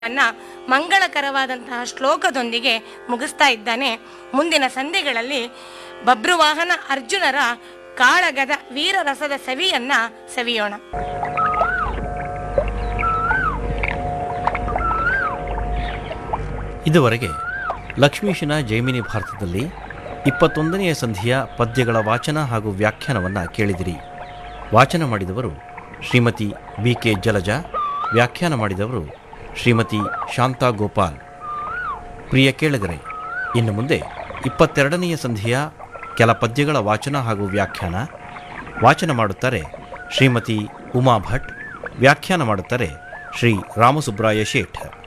ಅನ್ನ ಮಂಗಳಕರವಾದಂತಹ ಶ್ಲೋಕದೊಂದಿಗೆ ಮುಗಿಸ್ತಾ ಇದ್ದಾನೆ ಮುಂದಿನ ಸಂಧಿಗಳಲ್ಲಿ ಬಬ್ರುವಾಹನ ಅರ್ಜುನರ ಕಾಳಗದ ವೀರರಸದ ಸವಿಯನ್ನ ಸವಿಯೋಣ ಇದುವರೆಗೆ ಲಕ್ಷ್ಮೀಶನ ಜೈಮಿನಿ ಭಾರತದಲ್ಲಿ ಇಪ್ಪತ್ತೊಂದನೆಯ ಸಂಧಿಯ ಪದ್ಯಗಳ ವಾಚನ ಹಾಗೂ ವ್ಯಾಖ್ಯಾನವನ್ನು ಕೇಳಿದಿರಿ ವಾಚನ ಮಾಡಿದವರು ಶ್ರೀಮತಿ ಬಿ ಕೆ ಜಲಜಾ ವ್ಯಾಖ್ಯಾನ ಮಾಡಿದವರು ಶ್ರೀಮತಿ ಶಾಂತಾ ಗೋಪಾಲ್ ಪ್ರಿಯ ಕೇಳಿದರೆ ಇನ್ನು ಮುಂದೆ ಇಪ್ಪತ್ತೆರಡನೆಯ ಸಂಧಿಯ ಕೆಲ ಪದ್ಯಗಳ ವಾಚನ ಹಾಗೂ ವ್ಯಾಖ್ಯಾನ ವಾಚನ ಮಾಡುತ್ತಾರೆ ಶ್ರೀಮತಿ ಉಮಾ ಭಟ್ ವ್ಯಾಖ್ಯಾನ ಮಾಡುತ್ತಾರೆ ಶ್ರೀ ರಾಮಸುಬ್ರಾಯ ಶೇಠ್